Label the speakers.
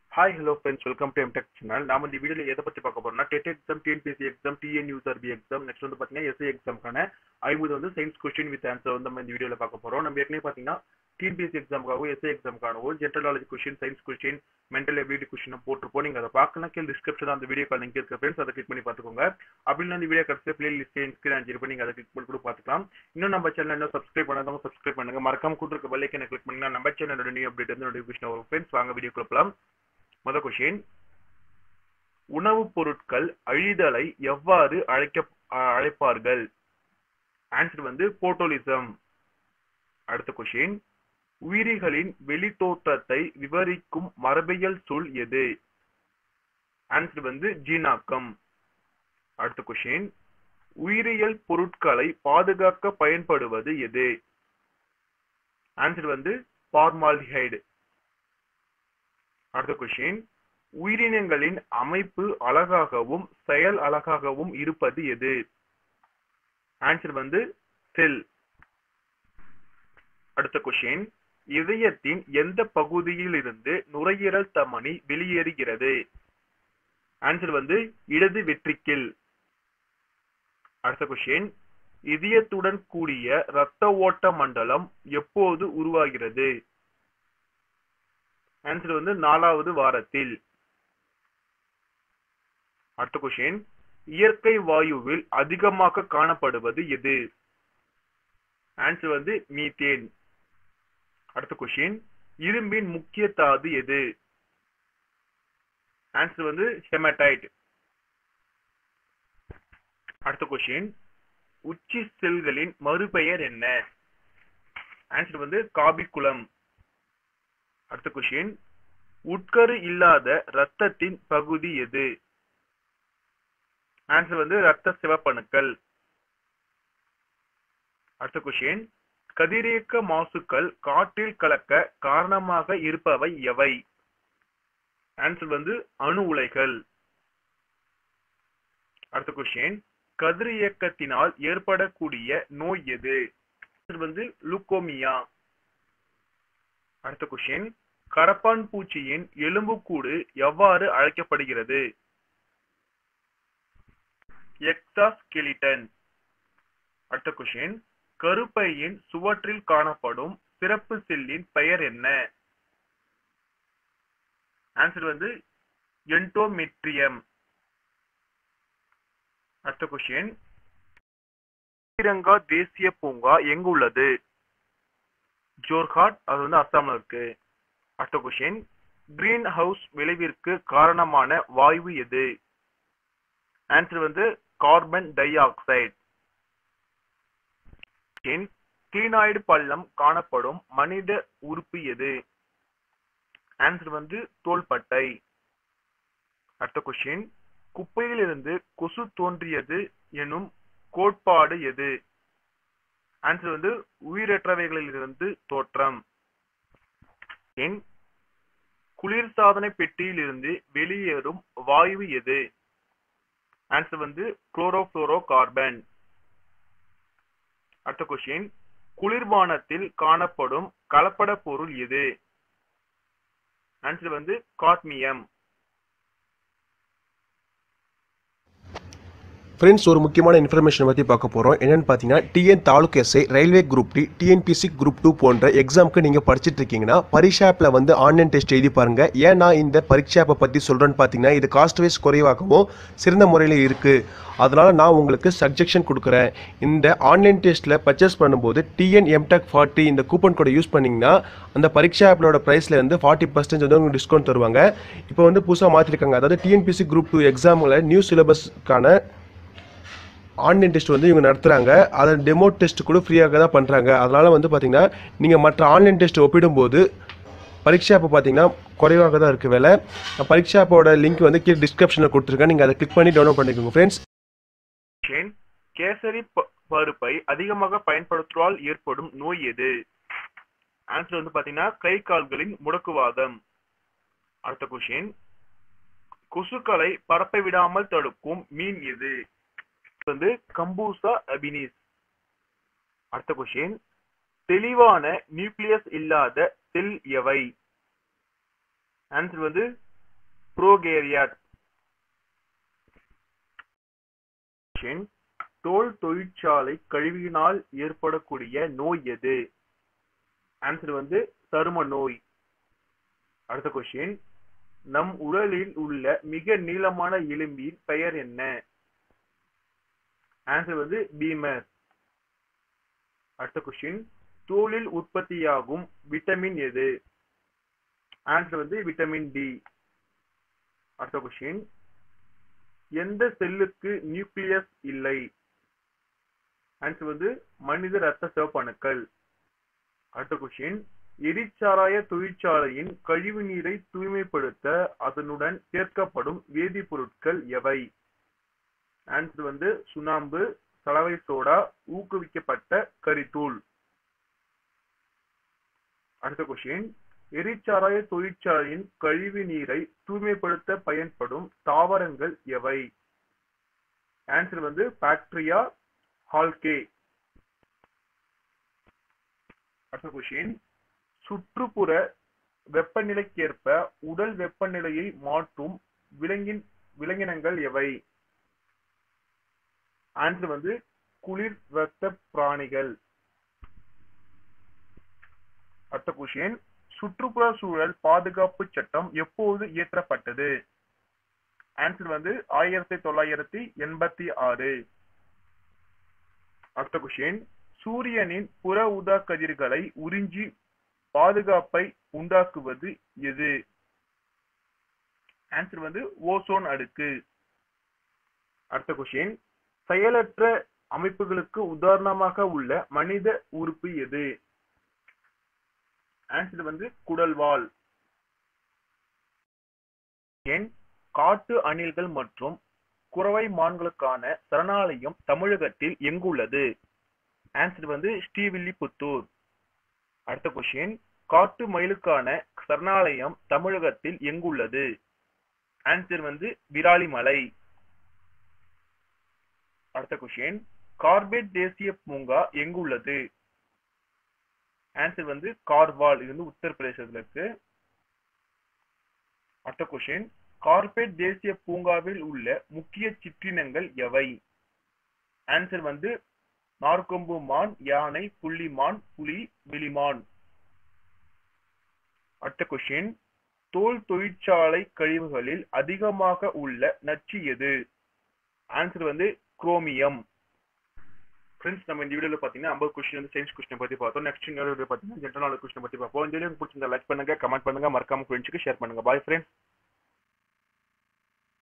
Speaker 1: hi hello friends welcome to MTech channel நாம இந்த வீடியோல எதை பத்தி பார்க்க போறோம்னா TET exam TNPSC exam TN USRB exam next வந்து பாத்தீங்கன்னா எஸ்ஐ எக்ஸாம்க்கான ஐம்பது வந்து சயின்ஸ் கொஸ்டின் வித் ஆன்சர் வந்து நம்ம இந்த வீடியோல பார்க்க போறோம் நம்ம ஏற்கனவே பாத்தீங்கன்னா டிஎன்பிஎஸ்சி எக்ஸாமுக்காகவும் எஸ்ஐ எக்ஸாமுக்காகவும் general knowledge question science question mental ability question போட்டிருப்போம் நீங்க அதை பார்க்கலாம் கீழே டிஸ்கிரிப்ஷன் அந்த வீடியோ லிங்க் இருக்க ஃப்ரெண்ட்ஸ் அதை கிளிக் பண்ணி பார்த்துக்கோங்க அப்படின்னு அந்த வீடியோ கடைசி பிளே லிஸ்ட் இன்ஸ்கிரீன் அஞ்சு நீங்க அதை கிளிக் பண்ணி கூட பார்த்துக்கலாம் இன்னும் நம்ம சேனல் இன்னும் சப்ஸ்கிரைப் பண்ணாதவங்க சப்ஸ்கிரைப் பண்ணுங்க மறக்காம கூட இருக்க பெல்லைக்கனை கிளிக் பண்ணீங்கன்னா நம்ம சேனலோட நியூ அப்டேட் வந்து நோட்டிஃபிகேஷன் வரும் ஃப்ரெண்ட்ஸ் வாங்க வீடியோ கொடுக்கலாம் முதல் கொஸ்டின் உணவுப் பொருட்கள் அழிதலை எவ்வாறு அழைக்க அழைப்பார்கள் ஆன்சர் வந்து போட்டோலிசம் அடுத்த கொஸ்டின் உயிரிகளின் வெளித்தோற்றத்தை விவரிக்கும் மரபியல் சொல் எது ஆன்சர் வந்து ஜீனாக்கம் அடுத்த கொஸ்டின் உயிரியல் பொருட்களை பாதுகாக்க பயன்படுவது எது ஆன்சர் வந்து பார்மால்டிஹைடு அடுத்த கொஸ்டின் உயிரினங்களின் அமைப்பு அழகாகவும் செயல் அழகாகவும் இருப்பது எது ஆன்சர் வந்து செல் அடுத்த கொஸ்டின் இதயத்தின் எந்த பகுதியில் இருந்து நுரையீரல் தமனி வெளியேறுகிறது ஆன்சர் வந்து இடது வெற்றிக்கில் அடுத்த கொஸ்டின் இதயத்துடன் கூடிய இரத்த ஓட்ட மண்டலம் எப்போது உருவாகிறது ஆன்சர் வந்து நாலாவது வாரத்தில் அடுத்த கொஸ்டின் இயற்கை வாயுவில் அதிகமாக காணப்படுவது எது ஆன்சர் வந்து மீத்தேன் அடுத்த கொஸ்டின் இரும்பின் முக்கிய தாது எது ஆன்சர் வந்து ஹெமடைட் அடுத்த கொஸ்டின் உச்சி செல்களின் மறுபெயர் என்ன ஆன்சர் வந்து காபிக்குளம் அடுத்த கொஸ்டின் உட்கரு இல்லாத ரத்தத்தின் பகுதி எது ஆன்சர் வந்து ரத்த சிவப்பணுக்கள் அடுத்த கொஸ்டின் கதிரியக்க மாசுக்கள் காற்றில் கலக்க காரணமாக இருப்பவை எவை ஆன்சர் வந்து அணு உலைகள் அடுத்த கொஸ்டின் கதிரியக்கத்தினால் ஏற்படக்கூடிய நோய் எது ஆன்சர் வந்து லுக்கோமியா அடுத்த கொஸ்டின் கரப்பான் பூச்சியின் எலும்புக்கூடு எவ்வாறு அழைக்கப்படுகிறது எக்ஸாஸ்கெலிட்டன் அடுத்த கொஸ்டின் கருப்பையின் சுவற்றில் காணப்படும் சிறப்பு செல்லின் பெயர் என்ன ஆன்சர் வந்து என்டோமெட்ரியம் அடுத்த கொஸ்டின் ஸ்ரீரங்கா தேசிய பூங்கா எங்கு உள்ளது ஜோர்ஹாட் அது வந்து அஸ்ஸாம்ல இருக்கு அடுத்த கொஸ்டின் கிரீன் ஹவுஸ் விளைவிற்கு காரணமான வாயு எது ஆன்சர் வந்து கார்பன் டை ஆக்சைடு கிளீனாய்டு பள்ளம் காணப்படும் மனித உறுப்பு எது ஆன்சர் வந்து தோள்பட்டை அடுத்த கொஸ்டின் குப்பையிலிருந்து கொசு தோன்றியது எனும் கோட்பாடு எது ஆன்சர் வந்து உயிரற்றவைகளிலிருந்து தோற்றம் குளிர்சாதன பெட்டியில் இருந்து வெளியேறும் வாயு எது ஆன்சர் வந்து குளோரோஃபுளோரோ கார்பன் அடுத்த கொஸ்டின் குளிர்பானத்தில் காணப்படும் கலப்பட பொருள் எது ஆன்சர் வந்து காட்மியம்
Speaker 2: ஃப்ரெண்ட்ஸ் ஒரு முக்கியமான இன்ஃபர்மேஷன் பற்றி பார்க்க போகிறோம் என்னென்னு பார்த்தீங்கன்னா TN taluk SI railway group D TNPSC group two போன்ற எக்ஸாமுக்கு நீங்கள் படிச்சுட்டு இருக்கீங்கன்னா பரீட்சாப்பில் வந்து ஆன்லைன் டெஸ்ட் எழுதி பாருங்கள் ஏன் நான் இந்த பரீட்சாப்பை பற்றி சொல்கிறேன்னு பார்த்தீங்கன்னா இது காஸ்ட் வைஸ் குறைவாகவும் சிறந்த முறையில் இருக்குது அதனால் நான் உங்களுக்கு சஜெக்ஷன் கொடுக்குறேன் இந்த ஆன்லைன் டெஸ்ட்டில் பர்ச்சேஸ் பண்ணும்போது டிஎன் எம்டெக் ஃபார்ட்டி இந்த கூப்பன் கோடை யூஸ் பண்ணிங்கன்னா அந்த பரீட்சா ஆப்பிலோட ப்ரைஸில் வந்து ஃபார்ட்டி பர்சன்டேஜ் வந்து உங்களுக்கு டிஸ்கவுண்ட் தருவாங்க இப்போ வந்து புதுசாக மாற்றிருக்காங்க அதாவது டிஎன்பிசி குரூப் டூ எக்ஸாமில் நியூ சிலபஸ்க்கான ஆன்லைன் டெஸ்ட் வந்து இவங்க நடத்துகிறாங்க அதை டெமோ டெஸ்ட் கூட ஃப்ரீயாக தான் பண்ணுறாங்க அதனால் வந்து பார்த்திங்கன்னா நீங்கள் மற்ற ஆன்லைன் டெஸ்ட் ஒப்பிடும்போது பரீட்சா ஆப்பை பார்த்தீங்கன்னா குறைவாக தான் இருக்குது விலை பரீட்சா ஆப்போட லிங்க் வந்து கீழே டிஸ்கிரிப்ஷனில் கொடுத்துருக்கேன் நீங்கள் அதை கிளிக் பண்ணி டவுன்லோட் பண்ணிக்கோங்க ஃப்ரெண்ட்ஸ்
Speaker 1: கேசரி பருப்பை அதிகமாக பயன்படுத்துவதால் ஏற்படும் நோய் எது ஆன்சர் வந்து பாத்தீங்கன்னா கை கால்களின் முடக்குவாதம் அடுத்த கொஸ்டின் கொசுக்களை பரப்ப விடாமல் தடுக்கும் மீன் எது வந்து கம்பூசா அபினிஸ் அடுத்த கொஸ்டின் தெளிவான நியூக்ளியஸ் இல்லாத செல் எவை ஆன்சர் வந்து ப்ரோகேரியாட் தோல் தொழிற்சாலை கழிவினால் ஏற்படக்கூடிய நோய் எது ஆன்சர் வந்து சரும நோய் அடுத்த கொஸ்டின் நம் உடலில் உள்ள மிக நீளமான எலும்பின் பெயர் என்ன ஆன்சர் வந்து பீமர் அடுத்த கொஸ்டின் தோலில் உற்பத்தியாகும் விட்டமின் எது ஆன்சர் வந்து விட்டமின் டி அடுத்த கொஸ்டின் எந்த செல்லுக்கு நியூக்ளியஸ் இல்லை ஆன்சர் வந்து மனித ரத்த சிவப்பணுக்கள் அடுத்த கொஸ்டின் எரிச்சாராய தொழிற்சாலையின் கழிவு நீரை தூய்மைப்படுத்த அதனுடன் சேர்க்கப்படும் வேதிப்பொருட்கள் எவை ஆன்சர் வந்து சுண்ணாம்பு சலவை சோடா ஊக்குவிக்கப்பட்ட கரித்தூள் அடுத்த கொஸ்டின் எரிச்சாராய தொழிற்சாலையின் கழிவு நீரை தூய்மைப்படுத்த பயன்படும் தாவரங்கள் எவை ஆன்சர் வந்து பாக்டீரியா ஹால்கே அடுத்த கொஸ்டின் சுற்றுப்புற வெப்பநிலைக்கேற்ப உடல் வெப்பநிலையை மாற்றும் விலங்கின் விலங்கினங்கள் எவை ஆன்சர் வந்து குளிர் ரத்த பிராணிகள் அடுத்த கொஸ்டின் சுற்றுப்புற சூழல் பாதுகாப்பு சட்டம் எப்போது இயற்றப்பட்டது ஆன்சர் வந்து ஆயிரத்தி தொள்ளாயிரத்தி எண்பத்தி ஆறு அடுத்த கொஸ்டின் சூரியனின் புற ஊதா கதிர்களை உறிஞ்சி பாதுகாப்பை உண்டாக்குவது எது ஆன்சர் வந்து ஓசோன் அடுக்கு அடுத்த கொஸ்டின் செயலற்ற அமைப்புகளுக்கு உதாரணமாக உள்ள மனித உறுப்பு எது ஆன்சர் வந்து குடல்வால் எண் காட்டு அணில்கள் மற்றும் குறவை மான்களுக்கான சரணாலயம் தமிழகத்தில் எங்குள்ளது ஆன்சர் வந்து ஸ்ரீவில்லிபுத்தூர் அடுத்த கொஸ்டின் காட்டு மயிலுக்கான சரணாலயம் தமிழகத்தில் எங்குள்ளது ஆன்சர் வந்து விராலிமலை அடுத்த கொஸ்டின் கார்பேட் தேசிய பூங்கா எங்குள்ளது ஆன்சர் வந்து கார்வால் இது வந்து உத்தரப்பிரதேசத்துல இருக்கு அடுத்த கொஸ்டின் கார்பேட் தேசிய பூங்காவில் உள்ள முக்கிய சிற்றினங்கள் எவை ஆன்சர் வந்து நார்கொம்பு மான் யானை புள்ளிமான் புலி விழிமான் அடுத்த கொஸ்டின் தோல் தொழிற்சாலை கழிவுகளில் அதிகமாக உள்ள நச்சு எது ஆன்சர் வந்து குரோமியம் ஃப்ரெண்ட்ஸ் நம்ம இந்த வீடியோல பாத்தீங்கன்னா ஐம்பது கொஸ்டின் வந்து சயின்ஸ் கொஸ்டின் பத்தி பார்த்தோம் நெக்ஸ்ட் வீடியோ பாத்தீங்கன்னா ஜென்ரல் நாலேஜ் கொஸ்டின் பத்தி பார்ப்போம் இந்த வீடியோ பிடிச்சிருந்தா லைக் பண்ணுங்க கமெண்ட் பண்ணுங்க மறக்காம ஃப்ரெண்ட்ஸ்க்கு ஷேர் பண்ணுங்க பாய் ஃப்ரெண்ட்ஸ்